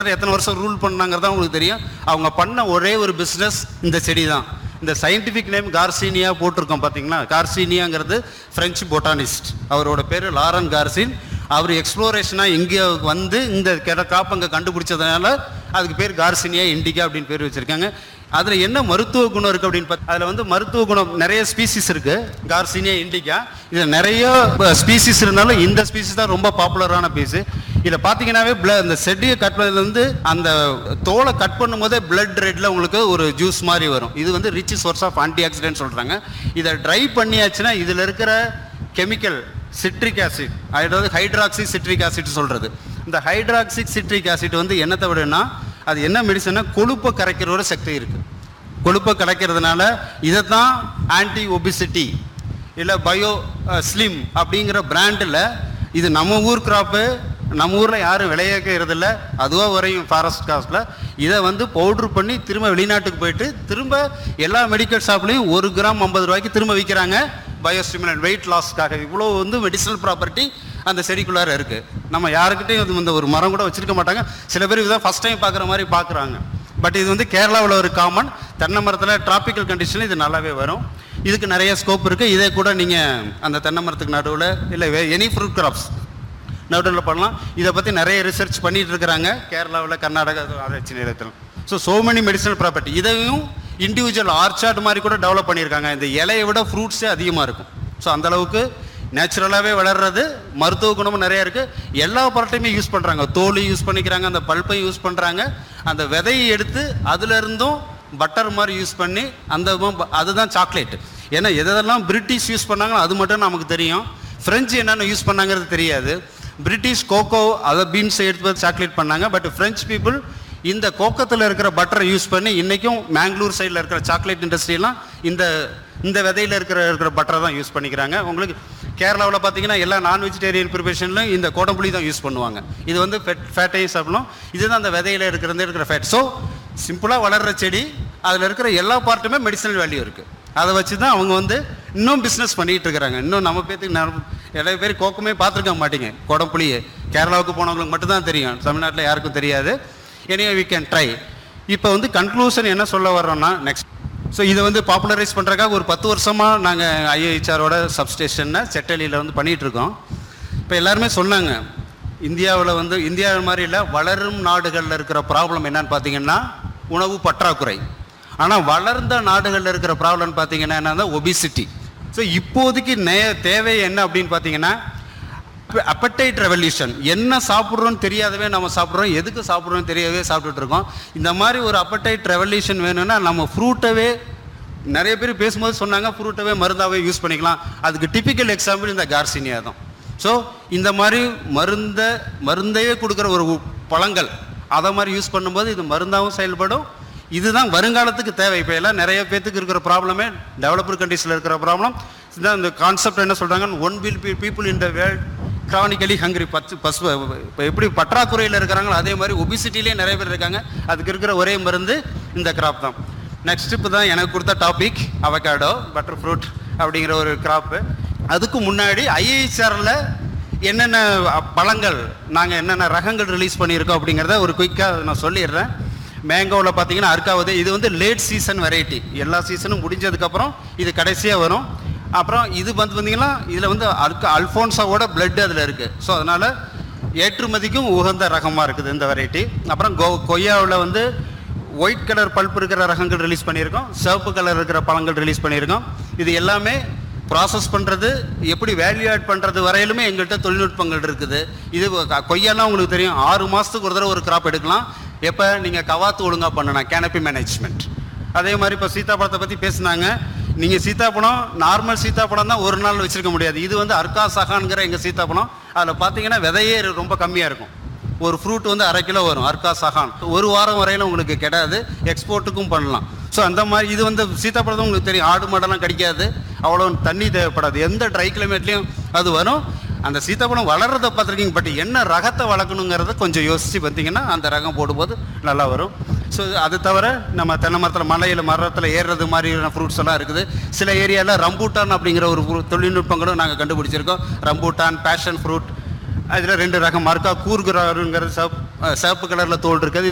எத்தனை வருஷம் ரூல் பண்ணாங்கிறதா உங்களுக்கு தெரியும் அவங்க பண்ண ஒரே ஒரு பிஸ்னஸ் இந்த செடி தான் இந்த சயின்டிஃபிக் நேம் கார்சீனியா போட்டிருக்கோம் பார்த்தீங்களா கார்சீனியாங்கிறது ஃப்ரெஞ்சு பொட்டானிஸ்ட் அவரோட பேர் லாரன் கார்சின் அவர் எக்ஸ்ப்ளோரேஷனாக இங்கே வந்து இந்த கிராப் அங்கே கண்டுபிடிச்சதுனால அதுக்கு பேர் கார்சினியா இண்டிகா அப்படின்னு பேர் வச்சுருக்காங்க அதில் என்ன மருத்துவ குணம் இருக்குது அப்படின்னு பார்த்து அதில் வந்து மருத்துவ குணம் நிறைய ஸ்பீசிஸ் இருக்குது கார்சினியா இண்டிகா இதில் நிறைய ஸ்பீசிஸ் இருந்தாலும் இந்த ஸ்பீசிஸ் தான் ரொம்ப பாப்புலரான பீஸு இதில் பார்த்தீங்கன்னாவே பிள இந்த செடியை கட் பண்ணதுலேருந்து அந்த தோலை கட் பண்ணும்போதே பிளட் ரெட்டில் உங்களுக்கு ஒரு ஜூஸ் மாதிரி வரும் இது வந்து rich source of anti oxidant சொல்கிறாங்க இதை ட்ரை பண்ணியாச்சுன்னா இதில் இருக்கிற கெமிக்கல் சிட்ரிக் ஆசிட் அதாவது ஹைட்ராக்சி சிட்ரிக் ஆசிட் சொல்கிறது இந்த ஹைட்ராக்சிக் சிட்ரிக் ஆசிட் வந்து என்னத்தை விடனா அது என்ன மெடிசன்னா கொழுப்பை கரைக்கிற ஒரு சக்தி இருக்குது கொழுப்பை கரைக்கிறதுனால இதை தான் ஆன்டி ஒபிசிட்டி இல்லை பயோ ஸ்லிம் அப்படிங்கிற பிராண்டில் இது நம்ம ஊர் கிராப்பு நம்ம ஊரில் யாரும் விளைவிக்கிறதில்ல அதுவாக வரையும் ஃபாரஸ்ட் காஸ்ட்டில் இதை வந்து பவுட்ரு பண்ணி திரும்ப வெளிநாட்டுக்கு போயிட்டு திரும்ப எல்லா மெடிக்கல் ஷாப்லேயும் ஒரு கிராம் ஐம்பது ரூபாய்க்கு திரும்ப விற்கிறாங்க பயோஸ்டிமுலன் வெயிட் லாஸ்க்காக இவ்வளோ வந்து மெடிசனல் ப்ராப்பர்ட்டி அந்த செடிக்குள்ளார இருக்குது நம்ம யாருக்கிட்டையும் இது இந்த ஒரு மரம் கூட வச்சிருக்க மாட்டாங்க சில பேர் இதான் ஃபஸ்ட் டைம் பார்க்குற மாதிரி பார்க்குறாங்க பட் இது வந்து கேரளாவில் ஒரு காமன் தென்னை மரத்தில் டிராபிக்கல் கண்டிஷனில் இது நல்லாவே வரும் இதுக்கு நிறைய ஸ்கோப் இருக்குது இதே கூட நீங்கள் அந்த தென்னை மரத்துக்கு நடுவில் இல்லை எனி ஃப்ரூட் கிராப்ஸ் நடுவில் பண்ணலாம் இதை பற்றி நிறைய ரிசர்ச் பண்ணிட்டு இருக்கிறாங்க கேரளாவில் கர்நாடகா ஆராய்ச்சி நிலையத்தில் so so many medicinal property இதையும் இண்டிவிஜுவல் ஆர்ச்சார்ட் மாதிரி கூட டெவலப் பண்ணியிருக்காங்க இந்த இலையை விட ஃப்ரூட்ஸே அதிகமாக இருக்கும் ஸோ அந்த அளவுக்கு நேச்சுரலாகவே வளர்றது மருத்துவ குணமும் நிறைய இருக்குது எல்லா பொருட்டையுமே யூஸ் பண்ணுறாங்க தோல் யூஸ் பண்ணிக்கிறாங்க அந்த பல்ப்பை யூஸ் பண்ணுறாங்க அந்த விதையை எடுத்து அதுல இருந்தும் பட்டர் மாதிரி யூஸ் பண்ணி அந்த ம- அதுதான் சாக்லேட் ஏன்னா எதெல்லாம் பிரிட்டிஷ் யூஸ் பண்ணாங்களோ அது மட்டும் நமக்கு தெரியும் ஃப்ரெஞ்சு என்னென்ன யூஸ் பண்ணாங்கிறது தெரியாது பிரிட்டிஷ் கோகோ அதை பீன்ஸ் எடுத்து வந்து சாக்லேட் பண்ணாங்க பட் ஃப்ரெஞ்ச் பீப்புள் இந்த கோக்கத்தில் இருக்கிற பட்டரை யூஸ் பண்ணி இன்றைக்கும் மேங்களூர் சைடில் இருக்கிற சாக்லேட் இண்டஸ்ட்ரியெல்லாம் இந்த இந்த விதையில இருக்கிற இருக்கிற பட்டரை தான் யூஸ் பண்ணிக்கிறாங்க உங்களுக்கு கேரளாவில் பார்த்தீங்கன்னா எல்லா நான் வெஜிடேரியன் ப்ரிப்பரேஷன்லையும் இந்த கோடம்புளி தான் யூஸ் பண்ணுவாங்க இது வந்து ஃபெட் ஃபேட்டையும் சாப்பிடணும் இதுதான் அந்த விதையில இருக்கிறது இருக்கிற ஃபேட் ஸோ சிம்பிளாக வளர்கிற செடி அதில் இருக்கிற எல்லா பார்ட்டுமே மெடிசனல் வேல்யூ இருக்குது அதை வச்சு தான் அவங்க வந்து இன்னும் பிஸ்னஸ் பண்ணிட்டு இருக்கிறாங்க இன்னும் நம்ம பேத்துக்கு நிறைய நிறைய பேர் கோக்கமே பார்த்துருக்க மாட்டீங்க குடம்புளியே கேரளாவுக்கு போனவங்களுக்கு மட்டும்தான் தெரியும் தமிழ்நாட்டில் யாருக்கும் தெரியாது எனிவே வி கேன் ட்ரை இப்போ வந்து கன்க்ளூஷன் என்ன சொல்ல வர்றோம்னா நெக்ஸ்ட் ஸோ இதை வந்து பாப்புலரைஸ் பண்ணுறதுக்காக ஒரு பத்து வருஷமாக நாங்கள் ஐஏஹெச்ஆரோட சப்ஸ்டேஷனை செட்டலியில் வந்து பண்ணிகிட்டு இருக்கோம் இப்போ எல்லாருமே சொன்னாங்க இந்தியாவில் வந்து இந்தியா மாதிரி இல்லை வளரும் நாடுகளில் இருக்கிற ப்ராப்ளம் என்னன்னு பார்த்தீங்கன்னா உணவு பற்றாக்குறை ஆனால் வளர்ந்த நாடுகளில் இருக்கிற ப்ராப்ளம்னு பார்த்தீங்கன்னா என்னன்னா ஒபிசிட்டி ஸோ இப்போதைக்கு நே தேவை என்ன அப்படின்னு பார்த்தீங்கன்னா அப்படைட் ரெவல்யூஷன் என்ன சாப்பிட்றோன்னு தெரியாதவே நம்ம சாப்பிட்றோம் எதுக்கு சாப்பிட்றோன்னு தெரியாதவே சாப்பிட்டுட்டு இருக்கோம் இந்த மாதிரி ஒரு அப்படைட் ரெவல்யூஷன் வேணும்னா நம்ம ஃப்ரூட்டவே நிறைய பேர் பேசும்போது சொன்னாங்க ஃப்ரூட்டவே மருந்தாவே யூஸ் பண்ணிக்கலாம் அதுக்கு டிபிக்கல் எக்ஸாம்பிள் இந்த கார்சினியா தான் ஸோ இந்த மாதிரி மருந்த மருந்தையே கொடுக்குற ஒரு உ- பழங்கள் அதை மாதிரி யூஸ் பண்ணும்போது இது மருந்தாகவும் செயல்படும் இதுதான் வருங்காலத்துக்கு தேவை இப்போ எல்லாம் நிறைய பேத்துக்கு இருக்கிற ப்ராப்ளமே டெவலப்பர் கண்ட்ரீஸில் இருக்கிற ப்ராப்ளம் இதுதான் இந்த கான்செப்ட் என்ன சொல்கிறாங்க one will be people in the world chronically hungry பச்சு பசு இப்போ எப்படி பற்றாக்குறையில் இருக்கிறாங்களோ அதே மாதிரி ஒபிசிட்டிலே நிறைய பேர் இருக்காங்க அதுக்கு இருக்கிற ஒரே மருந்து இந்த கிராப் தான் நெக்ஸ்ட் இப்போ தான் எனக்கு கொடுத்த டாபிக் அவகாடோ பட்டர் ஃப்ரூட் அப்படிங்கிற ஒரு கிராப்பு அதுக்கு முன்னாடி ஐஏஹெச்ஆரில் என்னென்ன அ- பழங்கள் நாங்கள் என்னென்ன ரகங்கள் ரிலீஸ் பண்ணியிருக்கோம் அப்படிங்கிறத ஒரு குயிக்காக நான் சொல்லிடுறேன் மேங்கோவில் பார்த்தீங்கன்னா அர்க்காவது இது வந்து லேட் சீசன் வெரைட்டி எல்லா சீசனும் முடிஞ்சதுக்கப்புறம் இது கடைசியாக வரும் அப்புறம் இது வந்து பார்த்தீங்கன்னா இதில் வந்து அல்க அல்ஃபோன்ஸாவோட பிளட் அதில் இருக்குது ஸோ அதனால் ஏற்றுமதிக்கும் உகந்த ரகமாக இருக்குது இந்த வெரைட்டி அப்புறம் கோ கொய்யாவில் வந்து ஒயிட் கலர் பல்ப் இருக்கிற ரகங்கள் ரிலீஸ் பண்ணியிருக்கோம் சிவப்பு கலர் இருக்கிற பழங்கள் ரிலீஸ் பண்ணியிருக்கோம் இது எல்லாமே ப்ராசஸ் பண்ணுறது எப்படி வேல்யூ ஆட் பண்ணுறது வரையிலுமே எங்கள்கிட்ட தொழில்நுட்பங்கள் இருக்குது இது க- கொய்யாலாம் உங்களுக்கு தெரியும் ஆறு மாதத்துக்கு ஒரு தடவை ஒரு கிராப் எடுக்கலாம் எப்போ நீங்கள் கவாத்து ஒழுங்காக பண்ணணும் கேனப்பி மேனேஜ்மெண்ட் அதே மாதிரி இப்போ சீத்தாப்பழத்தை பற்றி பேசுனாங்க நீங்கள் சீத்தாப்பழம் நார்மல் சீத்தாப்பழம் தான் ஒரு நாள் வச்சிருக்க முடியாது இது வந்து அர்க்கா சகான்கிற எங்கள் சீத்தாப்பழம் அதில் பார்த்தீங்கன்னா விதையே ரொம்ப கம்மியாக இருக்கும் ஒரு ஃப்ரூட் வந்து அரை கிலோ வரும் அர்க்கா சகான் ஒரு வாரம் வரையிலும் உங்களுக்கு கிடையாது எக்ஸ்போர்ட்டுக்கும் பண்ணலாம் ஸோ அந்த மாதிரி இது வந்து சீத்தாப்பழம் உங்களுக்கு தெரியும் ஆடு மாடெல்லாம் கிடைக்காது அவ்வளோ தண்ணி தேவைப்படாது எந்த ட்ரை கிளைமேட்லேயும் அது வரும் அந்த சீத்தாப்பழம் வளர்றதை பார்த்துருக்கீங்க பட் என்ன ரகத்தை வளர்க்கணுங்கிறத கொஞ்சம் யோசித்து பார்த்தீங்கன்னா அந்த ரகம் போடும்போது நல்லா வரும் ஸோ அது தவிர நம்ம தென்னை மரத்தில் மலையில் மரத்தில் ஏறுறது மாதிரியான ஃப்ரூட்ஸ் எல்லாம் இருக்குது சில ஏரியாவில் ரம்பூட்டான் அப்படிங்கிற ஒரு fruit- தொழில்நுட்பங்களும் நாங்கள் கண்டுபிடிச்சிருக்கோம் ரம்பூட்டான் பேஷன் ஃப்ரூட் அதில் ரெண்டு ரகம் மறுக்கா கூர்குறாருங்கிறது சப் சிவப்பு கலரில் தோல் இருக்குது